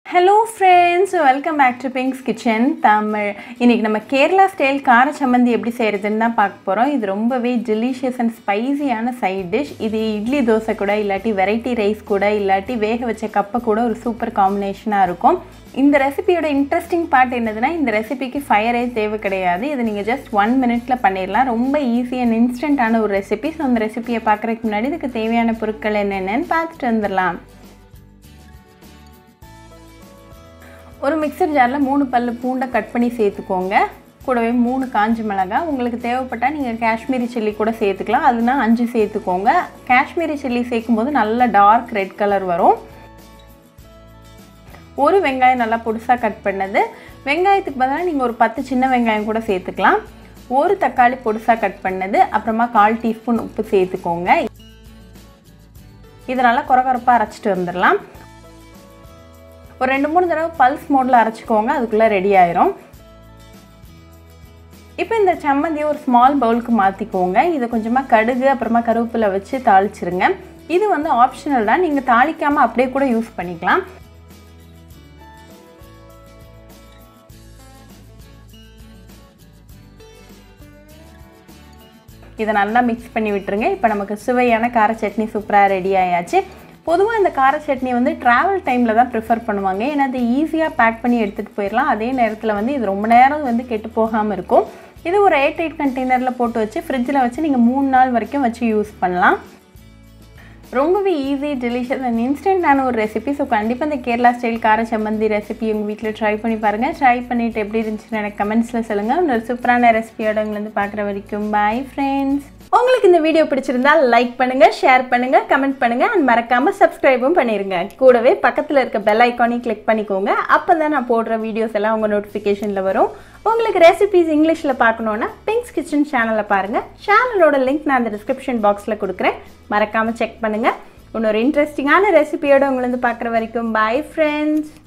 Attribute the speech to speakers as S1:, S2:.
S1: hello friends welcome back to Pink's Kitchen Tamil இன்றைக்கி நம்ம Kerala style கார சம்மந்தி எப்படி செய்கிறதுன்னு தான் பார்க்க போகிறோம் இது ரொம்பவே டெலிஷியஸ் அண்ட் ஸ்பைசியான சைட் டிஷ் இது இட்லி தோசை கூட இல்லாட்டி வெரைட்டி ரைஸ் கூட இல்லாட்டி வேக வச்ச கப்பை கூட ஒரு சூப்பர் காம்பினேஷனாக இருக்கும் இந்த ரெசிபியோட இன்ட்ரெஸ்டிங் பார்ட் என்னதுன்னா இந்த ரெசிபிக்கு ஃபயரே தேவை கிடையாது இது நீங்கள் ஜஸ்ட் ஒன் மினிட்ல பண்ணிடலாம் ரொம்ப ஈஸி அண்ட் இன்ஸ்டண்ட்டான ஒரு ரெசிபி ஸோ அந்த ரெசிபியை பார்க்குறதுக்கு முன்னாடி இதுக்கு தேவையான பொருட்கள் என்னென்னு பார்த்துட்டு வந்துடலாம் ஒரு மிக்சர் ஜாரில் மூணு பல்லு பூண்டை கட் பண்ணி சேர்த்துக்கோங்க கூடவே மூணு காஞ்சி மிளகாய் உங்களுக்கு தேவைப்பட்டால் நீங்கள் காஷ்மீரி சில்லி கூட சேர்த்துக்கலாம் அதுனா அஞ்சு சேர்த்துக்கோங்க காஷ்மீரி சில்லி சேர்க்கும்போது நல்ல டார்க் ரெட் கலர் வரும் ஒரு வெங்காயம் நல்லா பொடிசாக கட் பண்ணது வெங்காயத்துக்கு பதிலாக நீங்கள் ஒரு பத்து சின்ன வெங்காயம் கூட சேர்த்துக்கலாம் ஒரு தக்காளி பொடிசாக கட் பண்ணது அப்புறமா கால் டீஸ்பூன் உப்பு சேர்த்துக்கோங்க இதை நல்லா குறக்குறப்பாக அரைச்சிட்டு வந்துடலாம் ஒரு ரெண்டு மூணு தடவை பல்ஸ் மோடில் அரைச்சிக்கோங்க அதுக்குள்ளே ரெடி ஆயிரும் இப்போ இந்த சம்மந்தியை ஒரு ஸ்மால் பவுலுக்கு மாற்றிக்கோங்க இதை கொஞ்சமாக கடுகு அப்புறமா கருவேப்பிலை வச்சு தாளிச்சிருங்க இது வந்து ஆப்ஷனல் தான் நீங்கள் தாளிக்காமல் அப்படியே கூட யூஸ் பண்ணிக்கலாம் இதை நல்லா மிக்ஸ் பண்ணி விட்டுருங்க இப்போ நமக்கு சுவையான கார சட்னி சூப்பராக ரெடி ஆயாச்சு பொதுவாக இந்த கார சட்னி வந்து ட்ராவல் டைமில் தான் ப்ரிஃபர் பண்ணுவாங்க ஏன்னா அது ஈஸியாக பேக் பண்ணி எடுத்துகிட்டு போயிடலாம் அதே நேரத்தில் வந்து இது ரொம்ப நேரம் வந்து கெட்டு போகாமல் இருக்கும் இது ஒரு எயிட் எயிட் கண்டெய்னரில் போட்டு வச்சு ஃப்ரிட்ஜில் வச்சு நீங்கள் மூணு நாள் வரைக்கும் வச்சு யூஸ் பண்ணலாம் ரொம்பவே ஈஸி டெலிஷியஸ் அண்ட் இன்ஸ்டன்டான ஒரு ரெசிபி ஸோ கண்டிப்பாக இந்த கேரளா ஸ்டைல் கார சம்மந்தி ரெசிபி உங்கள் வீட்டில் ட்ரை பண்ணி பாருங்கள் ட்ரை பண்ணிவிட்டு எப்படி இருந்துச்சுன்னு எனக்கு கமெண்ட்ஸில் சொல்லுங்கள் இன்னொரு சூப்பரான ரெசிபியோட உங்களை வந்து பார்க்குற வரைக்கும் பாய் ஃப்ரெண்ட்ஸ் உங்களுக்கு இந்த வீடியோ பிடிச்சிருந்தா லைக் பண்ணுங்க ஷேர் பண்ணுங்க கமெண்ட் பண்ணுங்க அண்ட் மறக்காம சப்ஸ்கிரைபும் பண்ணிருங்க கூடவே பக்கத்தில் இருக்க பெல் ஐக்கானையும் கிளிக் பண்ணிக்கோங்க அப்போ தான் நான் போடுற வீடியோஸ் எல்லாம் உங்கள் நோட்டிஃபிகேஷனில் வரும் உங்களுக்கு ரெசிபிஸ் இங்கிலீஷில் பார்க்கணுன்னா பிங்க்ஸ் கிச்சன் சேனலை பாருங்கள் சேனலோட லிங்க் நான் அந்த டிஸ்கிரிப்ஷன் பாக்ஸில் கொடுக்குறேன் மறக்காமல் செக் பண்ணுங்கள் இன்னொரு இன்ட்ரெஸ்டிங்கான ரெசிபியோட உங்களை வந்து பார்க்குற வரைக்கும் பாய் ஃப்ரெண்ட்ஸ்